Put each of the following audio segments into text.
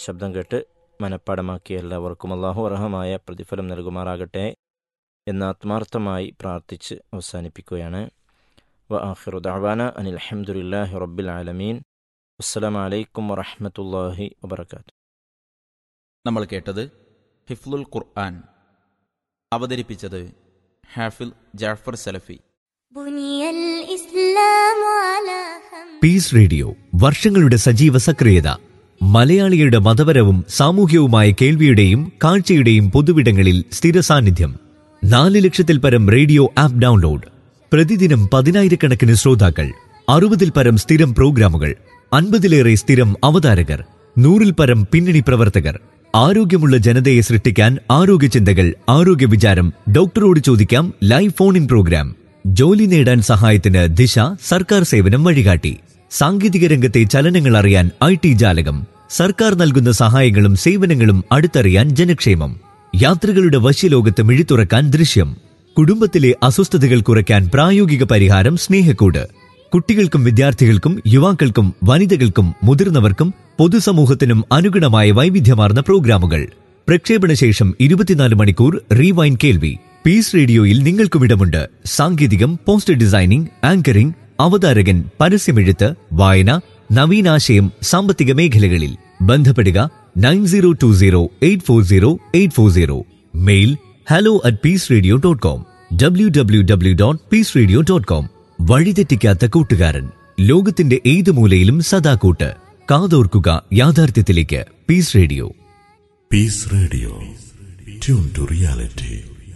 ശബ്ദം കേട്ട് മനഃപ്പാടമാക്കിയ എല്ലാവർക്കും അള്ളാഹു അർഹമായ പ്രതിഫലം നൽകുമാറാകട്ടെ എന്ന് ആത്മാർത്ഥമായി പ്രാർത്ഥിച്ച് അവസാനിപ്പിക്കുകയാണ് വ ആഖിറു ദഅവാന അനിൽ അൽഹംദുലില്ലാഹി റബ്ബിൽ ആലമീൻ അസ്സലാമു അലൈക്കും വറഹ്മത്തുള്ളാഹി വബറകാതുഹു നമ്മൾ കേട്ടത് ഹിഫ്ലുൽ ഖുർആൻ അവതരിപ്പിച്ചത് ഹാഫിൽ ജാഫർ സലഫി بني الإسلام على خمس പീസ് റേഡിയോ വർഷങ്ങളുടെ സജീവ സക്രിയത മലയാളികളുടെ മതപരവും സാമൂഹ്യവുമായ കേൾവിയുടെയും കാഴ്ചയുടെയും പൊതുവിടങ്ങളിൽ സ്ഥിര സാന്നിധ്യം നാല് ലക്ഷത്തിൽ പരം റേഡിയോ ആപ്പ് ഡൗൺലോഡ് പ്രതിദിനം പതിനായിരക്കണക്കിന് ശ്രോതാക്കൾ അറുപതിൽ പരം സ്ഥിരം പ്രോഗ്രാമുകൾ അൻപതിലേറെ സ്ഥിരം അവതാരകർ നൂറിൽ പരം പിന്നണി പ്രവർത്തകർ ആരോഗ്യമുള്ള ജനതയെ സൃഷ്ടിക്കാൻ ആരോഗ്യ ചിന്തകൾ ആരോഗ്യ വിചാരം ഡോക്ടറോട് ചോദിക്കാം ലൈവ് ഫോൺ ഇൻ പ്രോഗ്രാം ജോലി നേടാൻ സഹായത്തിന് ദിശ സർക്കാർ സേവനം വഴികാട്ടി സാങ്കേതിക രംഗത്തെ ചലനങ്ങൾ അറിയാൻ ഐ ടി ജാലകം സർക്കാർ നൽകുന്ന സഹായങ്ങളും സേവനങ്ങളും അടുത്തറിയാൻ ജനക്ഷേമം യാത്രകളുടെ വശ്യലോകത്ത് മിഴിത്തുറക്കാൻ ദൃശ്യം കുടുംബത്തിലെ അസ്വസ്ഥതകൾ കുറയ്ക്കാൻ പ്രായോഗിക പരിഹാരം സ്നേഹക്കൂട് കുട്ടികൾക്കും വിദ്യാർത്ഥികൾക്കും യുവാക്കൾക്കും വനിതകൾക്കും മുതിർന്നവർക്കും പൊതുസമൂഹത്തിനും അനുഗുണമായ വൈവിധ്യമാർന്ന പ്രോഗ്രാമുകൾ പ്രക്ഷേപണ ശേഷം ഇരുപത്തിനാല് മണിക്കൂർ റീവൈൻ കേൾവി പീസ് റേഡിയോയിൽ നിങ്ങൾക്കും ഇടമുണ്ട് സാങ്കേതികം പോസ്റ്റർ ഡിസൈനിംഗ് ആങ്കറിംഗ് അവതാരകൻ പരസ്യമെഴുത്ത് വായന നവീനാശയം സാമ്പത്തിക മേഖലകളിൽ ബന്ധപ്പെടുക nine zero two zero eight four zero eight four zero mail hello at peace radio dot com W W W dot peace radio dot com വഴിതെറ്റിക്കാത്ത കൂട്ടുകാരൻ ലോകത്തിന്റെ ഏത് മൂലയിലും സദാ കൂട്ട് കാതോർക്കുക യാഥാർത്ഥ്യത്തിലേക്ക് peace radio Peace Radio. Tune to reality.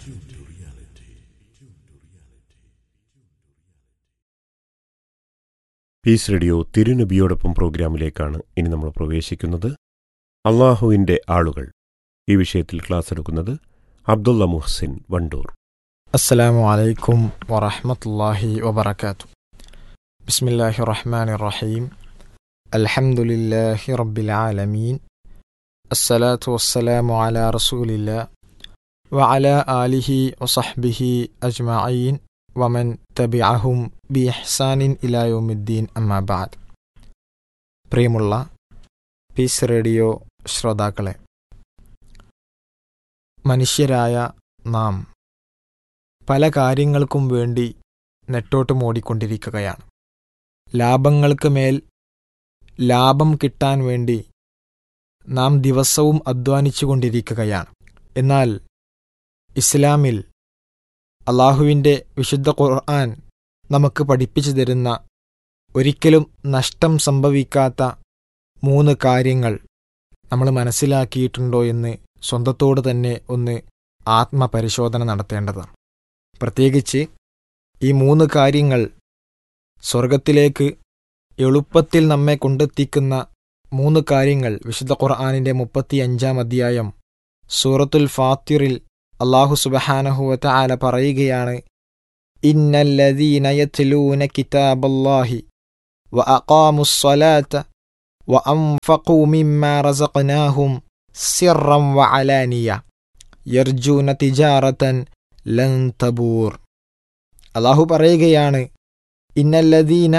Peace radio തിരുനബിയോടൊപ്പം പ്രോഗ്രാമിലേക്കാണ് ഇനി നമ്മൾ പ്രവേശിക്കുന്നത് അള്ളാഹുവിൻ്റെ ആളുകൾ ഈ വിഷയത്തിൽ ക്ലാസ് എടുക്കുന്നത് അബ്ദുള്ള മുഹസിൻ വണ്ടൂർ السلام عليكم ورحمة الله وبركاته بسم الله الرحمن الرحيم الحمد لله رب العالمين الصلاة والسلام على رسول الله وعلى آله وصحبه أجمعين ومن تبعهم بإحسان إلى يوم الدين أما بعد പ്രിയമുള്ള പീസ് റേഡിയോ ശ്രോതാക്കളെ മനുഷ്യരായ നാം പല കാര്യങ്ങൾക്കും വേണ്ടി നെട്ടോട്ടം ഓടിക്കൊണ്ടിരിക്കുകയാണ് ലാഭങ്ങൾക്ക് മേൽ ലാഭം കിട്ടാൻ വേണ്ടി നാം ദിവസവും അധ്വാനിച്ചുകൊണ്ടിരിക്കുകയാണ് എന്നാൽ ഇസ്ലാമിൽ അള്ളാഹുവിൻ്റെ വിശുദ്ധ ഖുർആൻ നമുക്ക് പഠിപ്പിച്ചു തരുന്ന ഒരിക്കലും നഷ്ടം സംഭവിക്കാത്ത മൂന്ന് കാര്യങ്ങൾ നമ്മൾ മനസ്സിലാക്കിയിട്ടുണ്ടോ എന്ന് സ്വന്തത്തോട് തന്നെ ഒന്ന് ആത്മപരിശോധന നടത്തേണ്ടതാണ് പ്രത്യേകിച്ച് ഈ മൂന്ന് കാര്യങ്ങൾ സ്വർഗത്തിലേക്ക് എളുപ്പത്തിൽ നമ്മെ കൊണ്ടെത്തിക്കുന്ന മൂന്ന് കാര്യങ്ങൾ വിശുദ്ധ ഖുർആാനിൻ്റെ മുപ്പത്തിയഞ്ചാം അധ്യായം സൂറത്തുൽ ഫാത്തിറിൽ അള്ളാഹു സുബഹാനഹുവത്ത ആല പറയുകയാണ് ഇന്നല്ലദീന യത്ലൂന കിതാബല്ലാഹി വ അഖാമുസ്സലാത്ത വ അൻഫഖൂ മിമ്മാ റസഖ്നാഹും സിറം വ അലാനിയ യർജൂന തിജാറത്തൻ ലൻ തബൂർ അള്ളാഹു പറയുകയാണ് ഇന്നല്ലദീന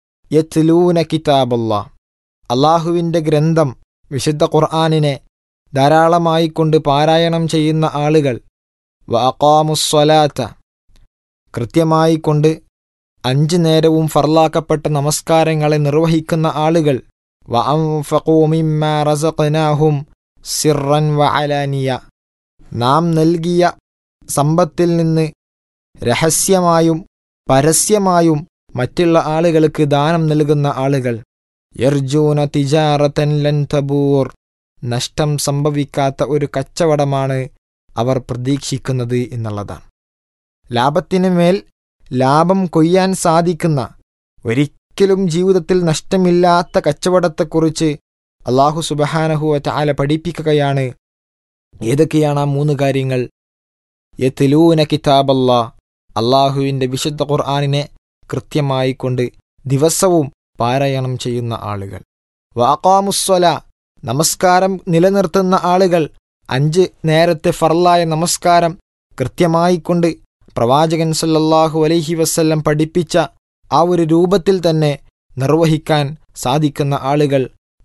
യത്ലൂന കിതാബല്ലാ അള്ളാഹുവിൻ്റെ ഗ്രന്ഥം വിശുദ്ധ ഖുർആാനിനെ ധാരാളമായി കൊണ്ട് പാരായണം ചെയ്യുന്ന ആളുകൾ വ അഖാമുസ്വലാത്ത കൃത്യമായി കൊണ്ട് അഞ്ച് നേരവും ഫർലാക്കപ്പെട്ട നമസ്കാരങ്ങളെ നിർവഹിക്കുന്ന ആളുകൾ വ അൻഫഖൂ മിമ്മാ റസഖ്നാഹും സിറൻ വ അലാനിയ നാം നൽകിയ സമ്പത്തിൽ നിന്ന് രഹസ്യമായും പരസ്യമായും മറ്റുള്ള ആളുകൾക്ക് ദാനം നൽകുന്ന ആളുകൾ യർജൂന തിജാറത്തൻ ലൻ തബൂർ നഷ്ടം സംഭവിക്കാത്ത ഒരു കച്ചവടമാണ് അവർ പ്രതീക്ഷിക്കുന്നത് എന്നുള്ളതാണ് ലാഭത്തിനു മേൽ ലാഭം കൊയ്യാൻ സാധിക്കുന്ന ഒരിക്കലും ജീവിതത്തിൽ നഷ്ടമില്ലാത്ത കച്ചവടത്തെക്കുറിച്ച് അള്ളാഹു സുബഹാനഹുവ ചാല പഠിപ്പിക്കുകയാണ് ഏതൊക്കെയാണ് ആ മൂന്ന് കാര്യങ്ങൾ യത്തിലൂന കിതാബല്ലാ അള്ളാഹുവിൻ്റെ വിശുദ്ധ ഖുർആാനിനെ കൃത്യമായി കൊണ്ട് ദിവസവും പാരായണം ചെയ്യുന്ന ആളുകൾ വാക്കാമുസ്വല നമസ്കാരം നിലനിർത്തുന്ന ആളുകൾ അഞ്ച് നേരത്തെ ഫർലായ നമസ്കാരം കൃത്യമായി കൊണ്ട് പ്രവാചകൻ സല്ലല്ലാഹു അലൈഹി വസ്ല്ലം പഠിപ്പിച്ച ആ ഒരു രൂപത്തിൽ തന്നെ നിർവഹിക്കാൻ സാധിക്കുന്ന ആളുകൾ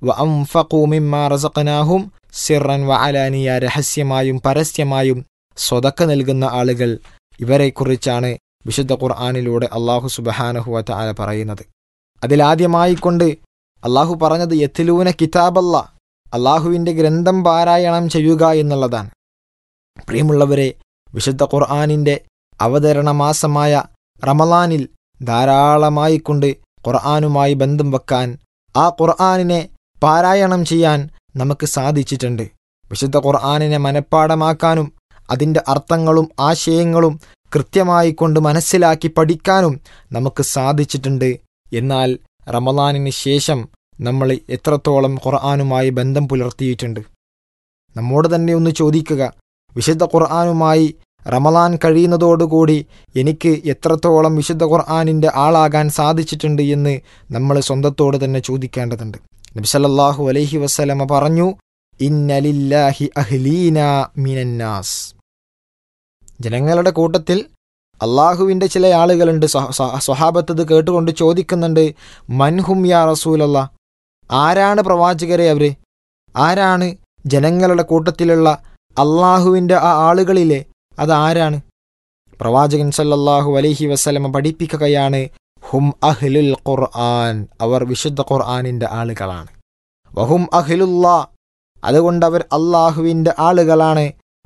വ അംഫഖൂ മിമ്മാ റസഖനാഹും സിറൻ വ അലാനിയ രഹസ്യമായും പരസ്യമായും സ്വതക്ക നൽകുന്ന ആളുകൾ ഇവരെക്കുറിച്ചാണ് വിശുദ്ധ ഖുർആാനിലൂടെ അള്ളാഹു സുബഹാനഹുവ താല പറയുന്നത് അതിലാദ്യമായിക്കൊണ്ട് അള്ളാഹു പറഞ്ഞത് യത്തിലൂന കിതാബല്ല അള്ളാഹുവിൻ്റെ ഗ്രന്ഥം പാരായണം ചെയ്യുക എന്നുള്ളതാണ് പ്രിയമുള്ളവരെ വിശുദ്ധ ഖുർആാനിൻ്റെ അവതരണ മാസമായ റമലാനിൽ ധാരാളമായി കൊണ്ട് ഖുർആാനുമായി ബന്ധം വെക്കാൻ ആ ഖുർആാനിനെ പാരായണം ചെയ്യാൻ നമുക്ക് സാധിച്ചിട്ടുണ്ട് വിശുദ്ധ ഖുർആാനിനെ മനഃപ്പാടമാക്കാനും അതിൻ്റെ അർത്ഥങ്ങളും ആശയങ്ങളും കൃത്യമായി കൊണ്ട് മനസ്സിലാക്കി പഠിക്കാനും നമുക്ക് സാധിച്ചിട്ടുണ്ട് എന്നാൽ റമലാനിന് ശേഷം നമ്മൾ എത്രത്തോളം ഖുർആാനുമായി ബന്ധം പുലർത്തിയിട്ടുണ്ട് നമ്മോട് തന്നെ ഒന്ന് ചോദിക്കുക വിശുദ്ധ ഖുർആാനുമായി റമലാൻ കഴിയുന്നതോടുകൂടി എനിക്ക് എത്രത്തോളം വിശുദ്ധ ഖുർആാനിൻ്റെ ആളാകാൻ സാധിച്ചിട്ടുണ്ട് എന്ന് നമ്മൾ സ്വന്തത്തോട് തന്നെ ചോദിക്കേണ്ടതുണ്ട് നബിസല്ലാഹു അലൈഹി വസ്സലമ പറഞ്ഞു ഇന്നലില്ലാഹി അഹ്ലീന മിനന്നാസ് ജനങ്ങളുടെ കൂട്ടത്തിൽ അള്ളാഹുവിൻ്റെ ചില ആളുകളുണ്ട് സ്വഹാബത്ത് ഇത് കേട്ടുകൊണ്ട് ചോദിക്കുന്നുണ്ട് മൻഹും യാ റസൂലല്ല ആരാണ് പ്രവാചകരെ അവര് ആരാണ് ജനങ്ങളുടെ കൂട്ടത്തിലുള്ള അള്ളാഹുവിൻ്റെ ആ ആളുകളിലെ അതാരാണ് പ്രവാചകൻ സല്ലല്ലാഹു അലൈഹി വസ്ലമ പഠിപ്പിക്കുകയാണ് ഹും അഹ്ലുൽ ഖുർആൻ അവർ വിശുദ്ധ ഖുർആാനിൻ്റെ ആളുകളാണ് വഹും അഹ്ലുല്ലാ അതുകൊണ്ട് അവർ അള്ളാഹുവിൻ്റെ ആളുകളാണ്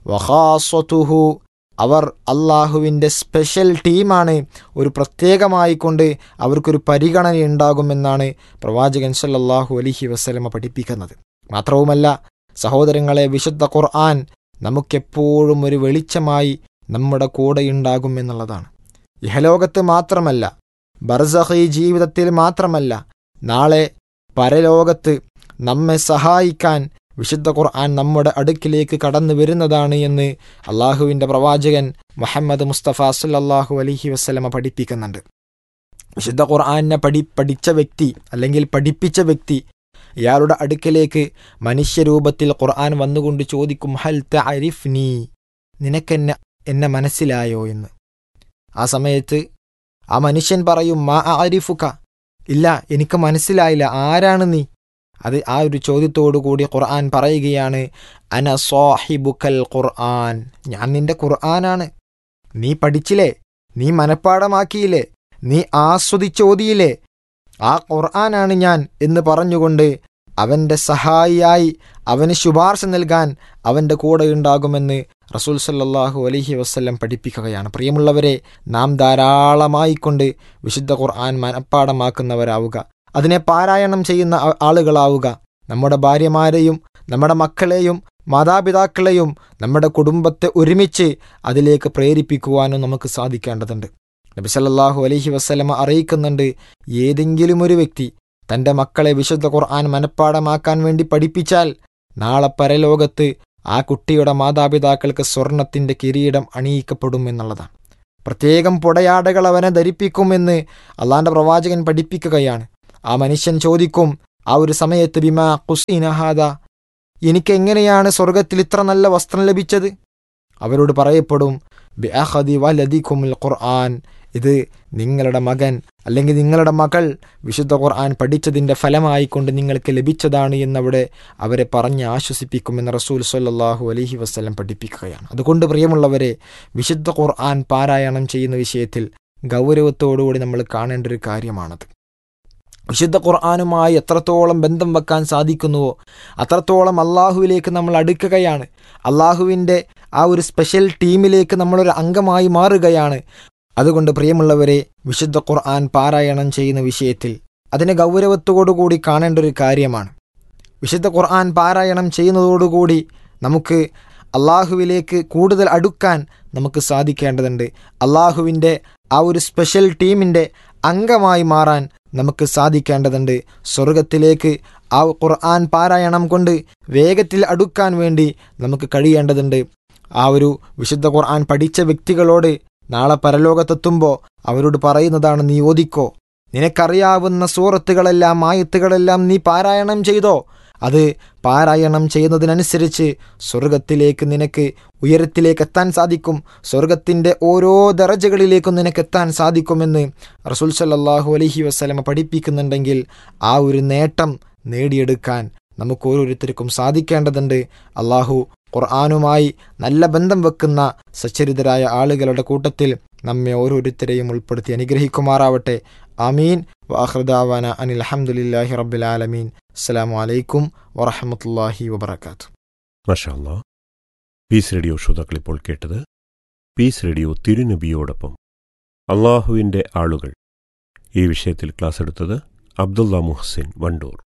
വഹാസ്വതുഹു അവർ അള്ളാഹുവിൻ്റെ സ്പെഷ്യൽ ടീമാണ് ഒരു പ്രത്യേകമായി കൊണ്ട് അവർക്കൊരു പരിഗണന ഉണ്ടാകുമെന്നാണ് പ്രവാചകൻ സല്ലല്ലാഹു അലൈഹി വസ്ലമ പഠിപ്പിക്കുന്നത് മാത്രവുമല്ല സഹോദരങ്ങളെ വിശുദ്ധ ഖുർആൻ നമുക്കെപ്പോഴും ഒരു വെളിച്ചമായി നമ്മുടെ കൂടെയുണ്ടാകും എന്നുള്ളതാണ് ഇഹലോകത്ത് മാത്രമല്ല ബർസഹി ജീവിതത്തിൽ മാത്രമല്ല നാളെ പരലോകത്ത് നമ്മെ സഹായിക്കാൻ വിശുദ്ധ ഖുർആൻ നമ്മുടെ അടുക്കിലേക്ക് കടന്നു വരുന്നതാണ് എന്ന് അള്ളാഹുവിൻ്റെ പ്രവാചകൻ മുഹമ്മദ് മുസ്തഫ സല്ലാഹു അലഹി വസ്ലമ പഠിപ്പിക്കുന്നുണ്ട് വിശുദ്ധ ഖുർആനെ പഠി പഠിച്ച വ്യക്തി അല്ലെങ്കിൽ പഠിപ്പിച്ച വ്യക്തി ഇയാളുടെ അടുക്കലേക്ക് മനുഷ്യരൂപത്തിൽ ഖുർആൻ വന്നുകൊണ്ട് ചോദിക്കും ഹൽ തരിഫ് നീ നിനക്കെന്നെ എന്നെ മനസ്സിലായോ എന്ന് ആ സമയത്ത് ആ മനുഷ്യൻ പറയും മാ ആരിഫുക ഇല്ല എനിക്ക് മനസ്സിലായില്ല ആരാണ് നീ അത് ആ ഒരു ചോദ്യത്തോടു കൂടി ഖുർആൻ പറയുകയാണ് അന സ്വാഹിബുക്കൽ ഖുർആൻ ഞാൻ നിന്റെ ഖുർആനാണ് നീ പഠിച്ചില്ലേ നീ മനഃപ്പാടമാക്കിയില്ലേ നീ ആസ്വദിച്ചോതിയില്ലേ ആ ഖുർആനാണ് ഞാൻ എന്ന് പറഞ്ഞുകൊണ്ട് അവൻ്റെ സഹായിയായി അവന് ശുപാർശ നൽകാൻ അവൻ്റെ കൂടെ ഉണ്ടാകുമെന്ന് റസൂൽ സല്ലാഹു അലഹി വസ്ല്ലം പഠിപ്പിക്കുകയാണ് പ്രിയമുള്ളവരെ നാം ധാരാളമായി കൊണ്ട് വിശുദ്ധ ഖുർആൻ മനഃപ്പാടമാക്കുന്നവരാവുക അതിനെ പാരായണം ചെയ്യുന്ന ആളുകളാവുക നമ്മുടെ ഭാര്യമാരെയും നമ്മുടെ മക്കളെയും മാതാപിതാക്കളെയും നമ്മുടെ കുടുംബത്തെ ഒരുമിച്ച് അതിലേക്ക് പ്രേരിപ്പിക്കുവാനും നമുക്ക് സാധിക്കേണ്ടതുണ്ട് നബി സല്ലല്ലാഹു അലൈഹി വസ്ലമ അറിയിക്കുന്നുണ്ട് ഏതെങ്കിലും ഒരു വ്യക്തി തൻ്റെ മക്കളെ വിശുദ്ധ ഖുർആൻ മനഃപ്പാടമാക്കാൻ വേണ്ടി പഠിപ്പിച്ചാൽ നാളെ പരലോകത്ത് ആ കുട്ടിയുടെ മാതാപിതാക്കൾക്ക് സ്വർണത്തിൻ്റെ കിരീടം അണിയിക്കപ്പെടും എന്നുള്ളതാണ് പ്രത്യേകം പുടയാടകൾ അവനെ ധരിപ്പിക്കുമെന്ന് അള്ളാന്റെ പ്രവാചകൻ പഠിപ്പിക്കുകയാണ് ആ മനുഷ്യൻ ചോദിക്കും ആ ഒരു സമയത്ത് ബിമാ കുസീനഹാദ എനിക്കെങ്ങനെയാണ് സ്വർഗത്തിൽ ഇത്ര നല്ല വസ്ത്രം ലഭിച്ചത് അവരോട് പറയപ്പെടും ബിഅഹദി വലദിക്കുമുൽ ഖുർആൻ ഇത് നിങ്ങളുടെ മകൻ അല്ലെങ്കിൽ നിങ്ങളുടെ മകൾ വിശുദ്ധ ഖുർആൻ പഠിച്ചതിൻ്റെ ഫലമായിക്കൊണ്ട് നിങ്ങൾക്ക് ലഭിച്ചതാണ് എന്നവിടെ അവരെ പറഞ്ഞ് ആശ്വസിപ്പിക്കുമെന്ന് റസൂൽ സല്ലാഹു അലഹി വസ്ലം പഠിപ്പിക്കുകയാണ് അതുകൊണ്ട് പ്രിയമുള്ളവരെ വിശുദ്ധ ഖുർആൻ പാരായണം ചെയ്യുന്ന വിഷയത്തിൽ ഗൗരവത്തോടുകൂടി നമ്മൾ കാണേണ്ട ഒരു കാര്യമാണത് വിശുദ്ധ ഖുർആാനുമായി എത്രത്തോളം ബന്ധം വെക്കാൻ സാധിക്കുന്നുവോ അത്രത്തോളം അള്ളാഹുവിലേക്ക് നമ്മൾ അടുക്കുകയാണ് അള്ളാഹുവിൻ്റെ ആ ഒരു സ്പെഷ്യൽ ടീമിലേക്ക് നമ്മളൊരു അംഗമായി മാറുകയാണ് അതുകൊണ്ട് പ്രിയമുള്ളവരെ വിശുദ്ധ ഖുർആൻ പാരായണം ചെയ്യുന്ന വിഷയത്തിൽ അതിനെ ഗൗരവത്തോടുകൂടി കാണേണ്ട ഒരു കാര്യമാണ് വിശുദ്ധ ഖുർആൻ പാരായണം ചെയ്യുന്നതോടുകൂടി നമുക്ക് അള്ളാഹുവിലേക്ക് കൂടുതൽ അടുക്കാൻ നമുക്ക് സാധിക്കേണ്ടതുണ്ട് അള്ളാഹുവിൻ്റെ ആ ഒരു സ്പെഷ്യൽ ടീമിൻ്റെ അംഗമായി മാറാൻ നമുക്ക് സാധിക്കേണ്ടതുണ്ട് സ്വർഗത്തിലേക്ക് ആ ഖുർആൻ പാരായണം കൊണ്ട് വേഗത്തിൽ അടുക്കാൻ വേണ്ടി നമുക്ക് കഴിയേണ്ടതുണ്ട് ആ ഒരു വിശുദ്ധ ഖുർആൻ പഠിച്ച വ്യക്തികളോട് നാളെ പരലോകത്തെത്തുമ്പോൾ അവരോട് പറയുന്നതാണ് നീ ഓദിക്കോ നിനക്കറിയാവുന്ന സൂറത്തുകളെല്ലാം ആയത്തുകളെല്ലാം നീ പാരായണം ചെയ്തോ അത് പാരായണം ചെയ്യുന്നതിനനുസരിച്ച് സ്വർഗത്തിലേക്ക് നിനക്ക് ഉയരത്തിലേക്ക് എത്താൻ സാധിക്കും സ്വർഗത്തിൻ്റെ ഓരോ ദറജകളിലേക്കും നിനക്ക് എത്താൻ സാധിക്കുമെന്ന് റസൂൽ സല്ലാഹു അലഹി വസ്ലമ പഠിപ്പിക്കുന്നുണ്ടെങ്കിൽ ആ ഒരു നേട്ടം നേടിയെടുക്കാൻ നമുക്ക് ഓരോരുത്തർക്കും സാധിക്കേണ്ടതുണ്ട് അള്ളാഹു ഖുർആാനുമായി നല്ല ബന്ധം വെക്കുന്ന സച്ചരിതരായ ആളുകളുടെ കൂട്ടത്തിൽ നമ്മെ ഓരോരുത്തരെയും ഉൾപ്പെടുത്തി അനുഗ്രഹിക്കുമാറാവട്ടെ ആമീൻ വാഹൃദാവാന അനിൽ അഹമ്മദില്ലാഹി റബ്ബിൽ ആലമീൻ അസ്സലാമു അലൈക്കും വറഹമത്തല്ലാഹി വബർക്കാത്തു മഷാല്ല പീസ് റേഡിയോ ശ്രോതാക്കൾ ഇപ്പോൾ കേട്ടത് പീസ് റേഡിയോ തിരുനബിയോടൊപ്പം അള്ളാഹുവിൻ്റെ ആളുകൾ ഈ വിഷയത്തിൽ ക്ലാസ് എടുത്തത് അബ്ദുള്ള മുഹസിൻ വണ്ടൂർ